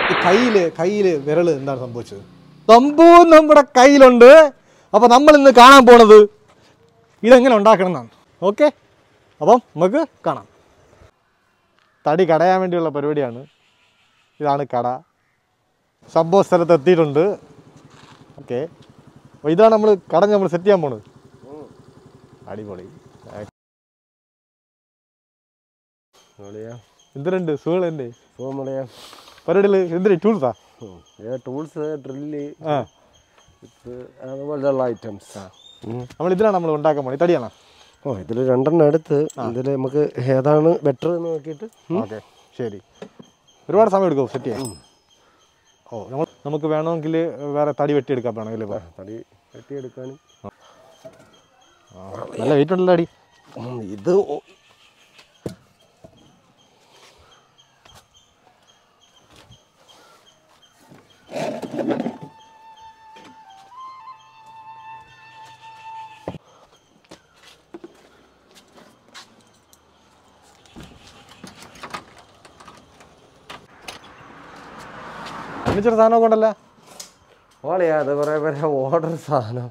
ഈ കയ്യില് കയ്യില് വിരൽ എന്താണ് സംഭവിച്ചത് സംഭവം നമ്മുടെ കയ്യിലുണ്ട് അപ്പോൾ നമ്മൾ ഇന്ന് കാണാൻ പോണത് ഇതെങ്ങനെ ഉണ്ടാക്കണം എന്നാണ് ഓക്കെ അപ്പം നമുക്ക് കാണാം തടി കടയാൻ വേണ്ടിയുള്ള പരിപാടിയാണ് ഇതാണ് കട സംഭവ സ്ഥലത്ത് എത്തിയിട്ടുണ്ട് ഓക്കെ അപ്പോൾ ഇതാണ് നമ്മൾ കട നമ്മൾ സെറ്റ് ചെയ്യാൻ പോണത് അടിപൊളി എന്തിനുണ്ട് സുഖമുണ്ട് സോമളയ പരിപാടികൾ എന്തിനാ ടൂൾസാ ടൂൾസ് ഡ്രില്ല് ആ അതുപോലെയുള്ള ഐറ്റംസ് നമ്മൾ ഇതിലാണ് നമ്മൾ ഉണ്ടാക്കാൻ പോണത് ഈ തടിയാണോ ഓ ഇതിൽ രണ്ടെണ്ണം എടുത്ത് ഇതിൽ നമുക്ക് ഏതാണ് ബെറ്റർ എന്ന് നോക്കിയിട്ട് ഓക്കെ ശരി ഒരുപാട് സമയം എടുക്കും സെറ്റ് ചെയ്യാൻ ഓ നമ്മൾ നമുക്ക് വേണമെങ്കിൽ വേറെ തടി വെട്ടിയെടുക്കാൻ വേണമെങ്കിൽ ഇപ്പോൾ തടി വെട്ടിയെടുക്കാനും നല്ല വെയിറ്റ് ഉണ്ടല്ലോ തടി ഉം, ഇത് ഓ- ഒന്നിച്ചൊരു സാധനമൊക്കെ ഉണ്ടല്ലോ ഓളയാ അത് കുറേ പേരെ ഓർഡർ സാധനം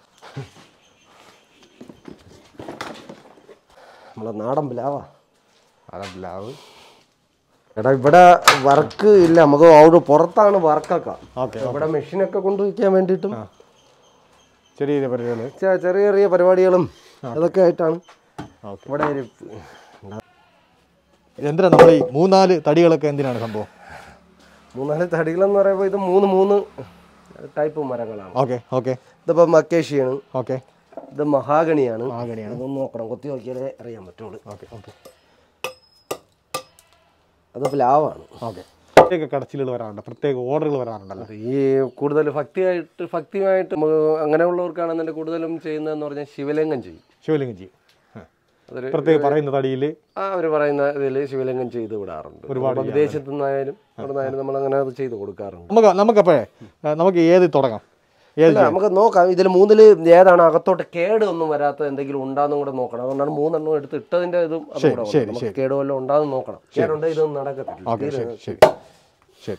നമ്മളെ നാടൻ പ്ലാവാ അതെ ബ്ലാവ് എടാ ഇവിടെ വർക്ക് ഇല്ല നമുക്ക് അവിടെ പുറത്താണ് വർക്കൊക്കെ ഓക്കെ ഇവിടെ മെഷീനൊക്കെ കൊണ്ടുവയ്ക്കാൻ വേണ്ടിയിട്ടും ചെറിയ ചെറിയ പരിപാടികൾ ചെ- ചെറിയ ചെറിയ പരിപാടികളും അതൊക്കെ ആയിട്ടാണ് ഓക്കെ ഇവിടെ ഒരു എന്തിനാണ് നമ്മൾ ഈ മൂന്നാല് തടികളൊക്കെ എന്തിനാണ് സംഭവം മൂന്നാല് തടികളെന്ന് പറയുമ്പോൾ ഇത് മൂന്ന് മൂന്ന് ടൈപ്പ് മരങ്ങളാണ് ഓക്കെ ഓക്കെ ഇതിപ്പോൾ മക്കേഷിയാണ് ഓക്കെ ഇത് മഹാഗണിയാണ് മഹാഗണിയാണ്. അതൊന്ന് നോക്കണം കൊത്തി നോക്കിയാലേ അറിയാൻ പറ്റുള്ളൂ ഓക്കെ ഓക്കെ അത് പ്ലാവാണ് ഓക്കെ പ്രത്യേക കടച്ചിലുകൾ വരാറുണ്ട് പ്രത്യേക ഓർഡറുകൾ വരാറുണ്ടല്ലോ ഈ കൂടുതൽ ഭക്തിയായിട്ട് ഭക്തിയുമായിട്ട് നമുക്ക് അങ്ങനെയുള്ളവർക്കാണെന്നുണ്ടെങ്കിൽ കൂടുതലും ചെയ്യുന്നതെന്ന് പറഞ്ഞാൽ ശിവലിംഗം ചെയ്യും ശിവലിംഗം ചെയ്യും ആ. അതൊരു പ്രത്യേക പറയുന്ന തടിയിൽ ആ അവർ പറയുന്ന ഇതിൽ ശിവലിംഗം ചെയ്ത് വിടാറുണ്ട് ഒരുപാട് ഇപ്പം വിദേശത്തു നിന്നായാലും അവിടെ നിന്നായാലും നമ്മൾ അങ്ങനെ അത് ചെയ്ത് കൊടുക്കാറുണ്ട് നമുക്ക് നമുക്കപ്പോഴേ ആ, നമുക്ക് ഏത് തുടങ്ങാം ഏത് അല്ല നമുക്ക് നോക്കാം ഇതിൽ മൂന്നില് ഏതാണ് അകത്തോട്ട് കേട് ഒന്നും വരാത്ത എന്തെങ്കിലും ഉണ്ടാന്നും കൂടെ നോക്കണം അതുകൊണ്ടാണ് മൂന്നെണ്ണം എടുത്ത് ഇട്ടതിന്റെ ഇതും അതും കൂടെ ശരി, നമുക്ക് കേട് വല്ലതും ഉണ്ടാകും നോക്കണം കേടുണ്ട് ഇതൊന്നും നടക്കത്തില്ല ഓക്കെ ശരി ശരി ശരി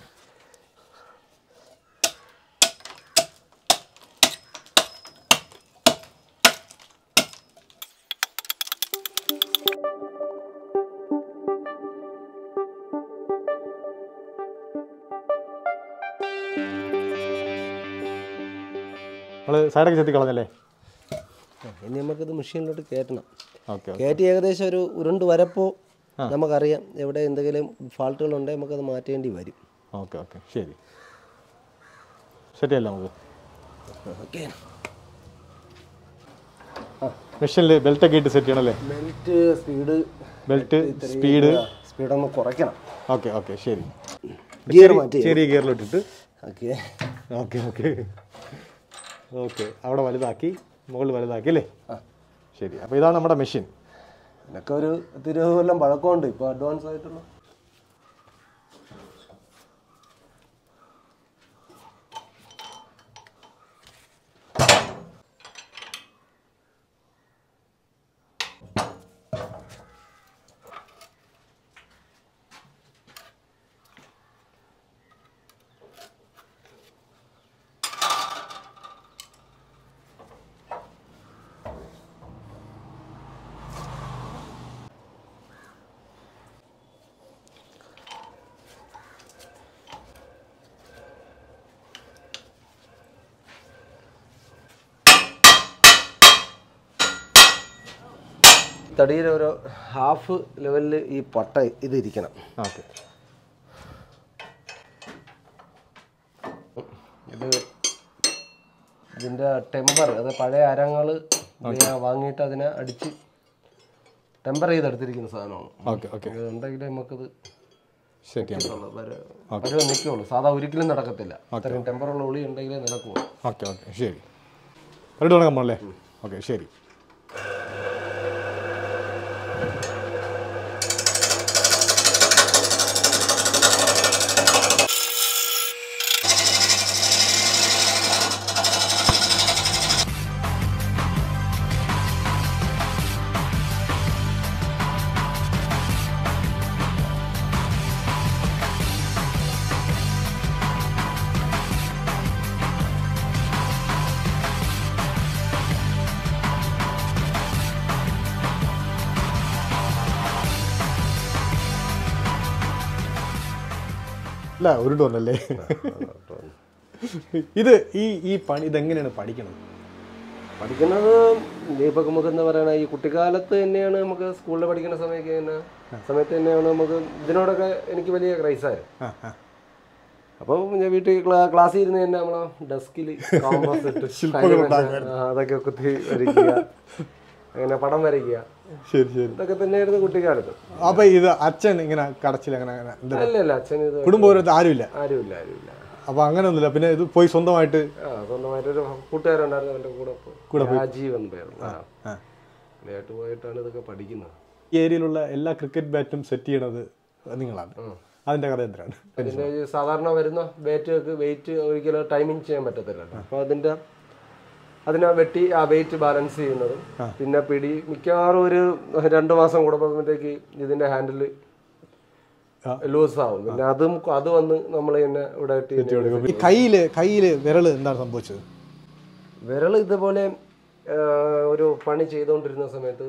നമ്മൾ സൈഡൊക്കെ ചെത്തി കളഞ്ഞല്ലേ ഇനി നമുക്കിത് മെഷീനിലോട്ട് കയറ്റണം ഓക്കെ കയറ്റി ഏകദേശം ഒരു ഉരുണ്ട് വരപ്പോൾ നമുക്കറിയാം എവിടെ എന്തെങ്കിലും ഫാൾട്ടുകൾ ഉണ്ടെങ്കിൽ നമുക്കത് മാറ്റേണ്ടി വരും ഓക്കെ ഓക്കെ ശരി ശരിയല്ല നമുക്ക് ഓക്കെ മെഷീനിൽ ബെൽറ്റൊക്കെ ഇട്ട് set ചെയ്യണമല്ലേ belt speed belt speed സ്പീഡൊന്ന് കുറയ്ക്കണം ഓക്കെ ഓക്കെ ശരി ഗിയർ മാറ്റി ചെറിയ ഗിയറിലിട്ടിട്ട് ഓക്കെ ഓക്കെ ഓക്കെ ഓക്കെ അവിടെ വലുതാക്കി മുകളിൽ വലുതാക്കി അല്ലേ ശരി അപ്പോൾ ഇതാണ് നമ്മുടെ മെഷീൻ ഇതിനൊക്കെ ഒരു തിരുവത് കൊല്ലം പഴക്കമുണ്ട് ഇപ്പോൾ അഡ്വാൻസ് ആയിട്ടുള്ള തടിയിൽ ഒരു ഹാഫ് ലെവലിൽ ഈ പട്ട ഇത് ഇരിക്കണം ഓക്കെ ഇത് ഇതിൻ്റെ ടെമ്പർ അത് പഴയ അരങ്ങൾ വാങ്ങിയിട്ട് അതിനെ അടിച്ച് ടെമ്പർ ചെയ്തെടുത്തിരിക്കുന്ന സാധനമാണ് ഓക്കെ ഓക്കെ ഇത് ഉണ്ടെങ്കിൽ നമുക്കത് സെറ്റ് ചെയ്യാൻ ഉള്ളൂ. വര- വരവ് നിൽക്കുള്ളൂ സാധാ ഒരിക്കലും നടക്കത്തില്ല അത്രയും ടെമ്പറുള്ള ഉള്ളി ഉണ്ടെങ്കിലേ നടക്കുള്ളൂ ഓക്കെ ഓക്കെ ശരി പരിപാടി തുടങ്ങാൻ പോകണല്ലേ ഓക്കെ ശരി അല്ല ഉരുണ്ടോന്നല്ലേ ഇത് ഈ ഈ പണി ഇതെങ്ങനെയാണ് പഠിക്കണത് പഠിക്കുന്നത് ഇപ്പൊ നമുക്ക് എന്താ പറയണ ഈ കുട്ടിക്കാലത്ത് തന്നെയാണ് നമുക്ക് സ്കൂളിൽ പഠിക്കുന്ന സമയത്ത് തന്നെ സമയത്ത് തന്നെയാണ് നമുക്ക് ഇതിനോടൊക്കെ എനിക്ക് വലിയ ക്രൈസായിരുന്നു ആ ആ അപ്പോൾ ഞാൻ വീട്ടിൽ ക്ലാ- ക്ലാസ്സിൽ ഇരുന്ന് തന്നെ നമ്മളെ ഡെസ്കിൽ കോമ്പസ് ഇട്ട് ആ, അതൊക്കെ കുത്തി വരയ്ക്കുക അങ്ങനെ പടം വരയ്ക്കുക ശരി ശരി ഇതൊക്കെ തന്നെയായിരുന്നു കുട്ടിക്കാലത്ത് അപ്പൊ ഇത് അച്ഛൻ ഇങ്ങനെ കടച്ചിൽ അങ്ങനെ അങ്ങനെ എന്താ അല്ല അല്ല അച്ഛൻ ഇത് കുടുംബപരത്ത് ആരുമില്ല ആരുമില്ല ആരുമില്ല അപ്പൊ അങ്ങനെ ഒന്നുമില്ല പിന്നെ ഇത് പോയി സ്വന്തമായിട്ട് ആ സ്വന്തമായിട്ടൊരു കൂട്ടുകാരുണ്ടായിരുന്നു അവൻ്റെ കൂടെ പോയി രാജീവ് എന്ന് പേരുന്നു ആ ആ. പുള്ളിയായിട്ട് പോയിട്ടാണ് ഇതൊക്കെ പഠിക്കുന്നത് ഈ ഏരിയയിലുള്ള എല്ലാ ക്രിക്കറ്റ് ബാറ്റും സെറ്റ് ചെയ്യണത് നിങ്ങളാണ് അതിന്റെ കഥ എന്തിനാണ് അതിന്റെ ഈ സാധാരണ വരുന്ന ബാറ്റുകൾക്ക് വെയിറ്റ് ഒരിക്കലും ടൈമിങ് ചെയ്യാൻ പറ്റത്തില്ലല്ലോ അപ്പോൾ അതിന്റെ അതിനെ വെട്ടി ആ വെയിറ്റ് ബാലൻസ് ചെയ്യുന്നതും പിന്നെ പിടി മിക്കവാറും ഒരു രണ്ട് മാസം കൂടുമ്പോഴത്തേക്ക് ഇതിന്റെ ഹാൻഡിൽ ആ. ലൂസ് ആവും പിന്നെ അതും അത് വന്ന് നമ്മൾ തന്നെ ഇവിടെ ഇട്ട് ഇങ്ങനെ ഈ കയ്യില് കയ്യില് വിരല് എന്താണ് സംഭവിച്ചത് വിരൽ ഇതുപോലെ ആ, ഒരു പണി ചെയ്തുകൊണ്ടിരുന്ന സമയത്ത്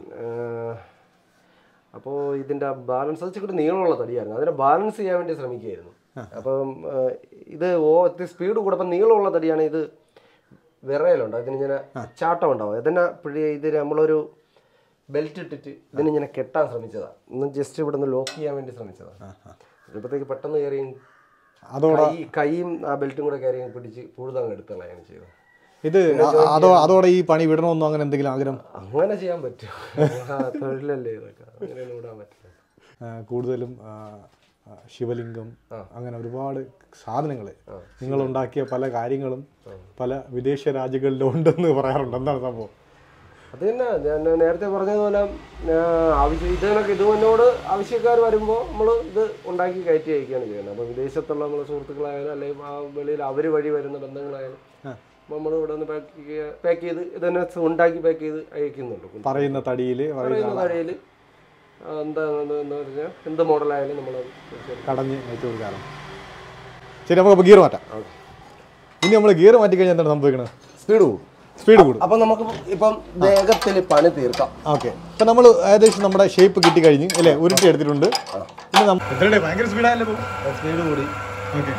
അപ്പോൾ ഇതിൻ്റെ ബാലൻസ് അത് ഇച്ചിരി നീളമുള്ള തടിയായിരുന്നു അതിനെ ബാലൻസ് ചെയ്യാൻ വേണ്ടി ശ്രമിക്കുകയായിരുന്നു അപ്പം ആ, ഇത് ഓ സ്പീഡ് കൂടപ്പം നീളമുള്ള തടിയാണ് ഇത് വിറയലുണ്ട് അതിനിങ്ങനെ ചാട്ടം ഉണ്ടാവും ഇതിനെ പിടി ഇതിന് നമ്മളൊരു ബെൽറ്റ് ഇട്ടിട്ട് ഇതിനിങ്ങനെ കെട്ടാൻ ശ്രമിച്ചതാണ് ഇന്ന് ജസ്റ്റ് ഇവിടെ നിന്ന് ലോക്ക് ചെയ്യാൻ വേണ്ടി ശ്രമിച്ചതാണ് ഇപ്പോഴത്തേക്ക് പെട്ടെന്ന് കയറി അതോടെ കൈ കൈയും ആ ബെൽറ്റും കൂടെ കയറി പിടിച്ച് കൂടുതൽ എടുത്തുകളയാണ് ചെയ്തത് ഇത് അ- അതോ അതോടെ ഈ പണി വിടണമെന്നോ അങ്ങനെ എന്തെങ്കിലും ആഗ്രഹം അങ്ങനെ ചെയ്യാൻ പറ്റും ആ, തൊഴിലല്ലേ ഇതൊക്കെ അങ്ങനെ വിടാൻ പറ്റില്ല ആ, കൂടുതലും ആ, ആ, ശിവലിംഗം അങ്ങനെ ഒരുപാട് സാധനങ്ങൾ നിങ്ങൾ ഉണ്ടാക്കിയ പല കാര്യങ്ങളും പല വിദേശ രാജ്യങ്ങളിലും ഉണ്ടെന്ന് പറയാറുണ്ട് എന്താണ് സംഭവം അത് തന്നെ ഞാൻ നേരത്തെ പറഞ്ഞതുപോലെ ആ, ആവശ്യം ഇതിനൊക്കെ ഇതുമുന്നോട് ആവശ്യക്കാർ വരുമ്പോൾ നമ്മൾ ഇത് ഉണ്ടാക്കി കയറ്റി അയക്കുകയാണ് ചെയ്യുന്നത് അപ്പോൾ വിദേശത്തുള്ള നമ്മളെ സുഹൃത്തുക്കളായാലും അല്ലെങ്കിൽ ആ വെളിയിൽ അവർ വഴി വരുന്ന ബന്ധങ്ങളായാലും നമ്മൾ ഇവിടെ നിന്ന് പാക്ക് പാക്ക് ചെയ്ത് ഇതന്നെ ഉണ്ടാക്കി പാക്ക് ചെയ്ത് അയക്കുന്നുണ്ട് പറയുന്ന തടിയിൽ പറയുന്ന കടയിൽ എന്താ എന്താ പറഞ്ഞാൽ എന്ത് മോഡലായാലും നമ്മൾ കടഞ്ഞ് വെച്ച് കൊടുക്കാറുണ്ട് ശരി നമുക്ക് ഗിയർ മാറ്റാം ഇനി നമ്മൾ ഗിയർ മാറ്റി കഴിഞ്ഞാൽ എന്താണ് സംഭവിക്കുന്നത് സ്പീഡ് കൂടും സ്പീഡ് കൂടും അപ്പം നമുക്ക് ഇപ്പം വേഗത്തിൽ പണി തീർക്കാം ഓക്കെ ഇപ്പം നമ്മൾ ഏകദേശം നമ്മുടെ ഷേപ്പ് കിട്ടി കഴിഞ്ഞ് അല്ലേ ഉരുട്ടി എടുത്തിട്ടുണ്ട് ഇനി നമ്മ- എത്രയുടെ ഭയങ്കര സ്പീഡായല്ലോ സ്പീഡ് കൂടി ഓക്കെ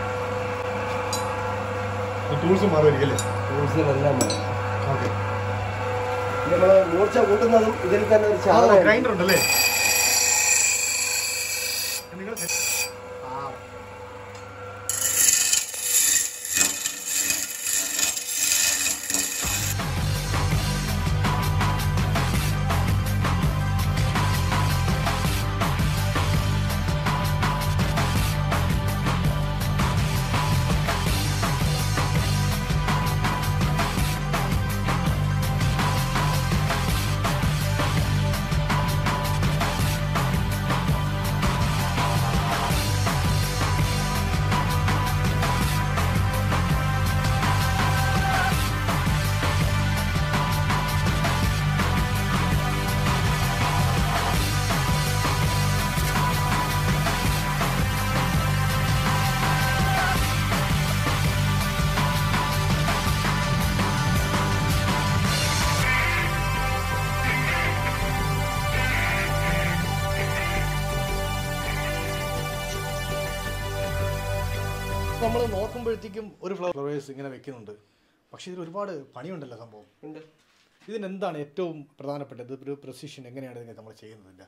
ടൂൾസും മാറുമായിരിക്കും അല്ലേ ടൂൾസിനെല്ലാം മാറി ഓക്കെ നമ്മൾ മൂർച്ച കൂട്ടുന്നതും ഇതിൽ തന്നെ ഒരു ചായ ഗ്രൈൻഡർ ഉണ്ടല്ലേ നമ്മൾ നോക്കുമ്പോഴത്തേക്കും ഒരു ഫ്ലവേഴ്സ് ഇങ്ങനെ വെക്കുന്നുണ്ട് പക്ഷേ ഇതിൽ ഒരുപാട് പണിയുണ്ടല്ലോ സംഭവം ഉണ്ട് ഇതിനെന്താണ് ഏറ്റവും പ്രധാനപ്പെട്ടത് ഒരു പ്രസിഷൻ എങ്ങനെയാണ് ഇതിനെ നമ്മൾ ചെയ്യുന്നതിൻ്റെ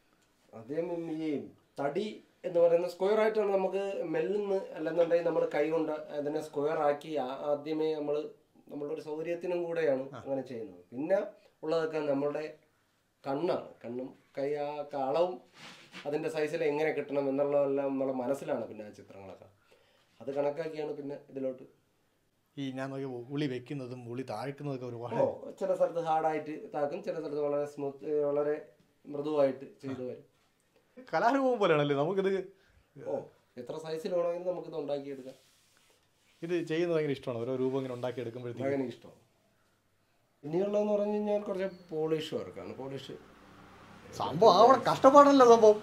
അതേ ഈ തടി എന്ന് പറയുന്ന സ്ക്വയർ ആയിട്ടാണ് നമുക്ക് മെല്ലുന്ന് അല്ലെന്നുണ്ടെങ്കിൽ നമ്മൾ കൈ കൊണ്ട് അതിനെ സ്ക്വയർ ആക്കി ആ- ആദ്യമേ നമ്മൾ നമ്മളുടെ ഒരു സൗകര്യത്തിനും കൂടെയാണ് അങ്ങനെ ചെയ്യുന്നത് പിന്നെ ഉള്ളതൊക്കെ നമ്മളുടെ കണ്ണാണ് കണ്ണും കൈ ആ അളവും അതിൻ്റെ സൈസിൽ എങ്ങനെ കിട്ടണം എന്നുള്ളതെല്ലാം നമ്മളെ മനസ്സിലാണ് പിന്നെ ആ ചിത്രങ്ങളൊക്കെ അത് കണക്കാക്കിയാണ് പിന്നെ ഇതിലോട്ട് ഈ ഞാൻ നോക്കിയ ഉളി വെക്കുന്നതും ഉളി താഴ്ക്കുന്നതൊക്കെ ഒരുപാട് ഓ ചില സ്ഥലത്ത് ഹാർഡായിട്ട് താക്കും ചില സ്ഥലത്ത് വളരെ സ്മൂത്ത് വളരെ മൃദുവായിട്ട് ചെയ്തു വരും കലാരൂപം പോലെയാണല്ലേ നമുക്കിത് ഓ എത്ര സൈസിൽ വേണമെങ്കിലും നമുക്കിത് ഉണ്ടാക്കിയെടുക്കാം ഇത് ചെയ്യുന്നത് ഭയങ്കര ഇഷ്ടമാണ് ഓരോ രൂപം ഇങ്ങനെ ഉണ്ടാക്കി എടുക്കുമ്പോഴത്തേക്കും ഭയങ്കര ഇഷ്ടമാണ് ഇനിയുള്ളതെന്ന് പറഞ്ഞു കഴിഞ്ഞാൽ കുറച്ച് പോളിഷ് വർക്കാണ് പോളിഷ് സംഭവം അവിടെ കഷ്ടപ്പാടല്ല സംഭവം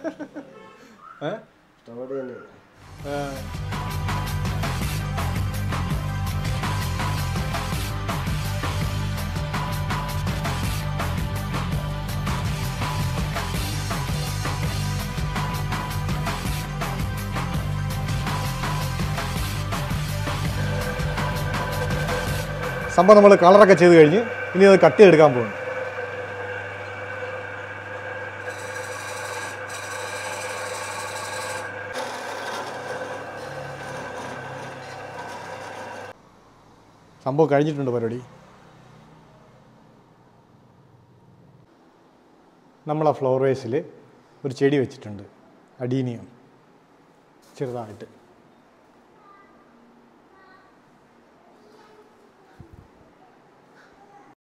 ഏ? ഇഷ്ടപാട് തന്നെയാണ് ഏ, സംഭവം നമ്മൾ കളറൊക്കെ ചെയ്ത് കഴിഞ്ഞ് ഇനി അത് കട്ട് ചെയ്തെടുക്കാൻ പോകുന്നു സംഭവം കഴിഞ്ഞിട്ടുണ്ട് പരിപാടി നമ്മൾ ആ ഫ്ലവർ വേസിൽ ഒരു ചെടി വെച്ചിട്ടുണ്ട് അഡീനിയം ചെറുതായിട്ട്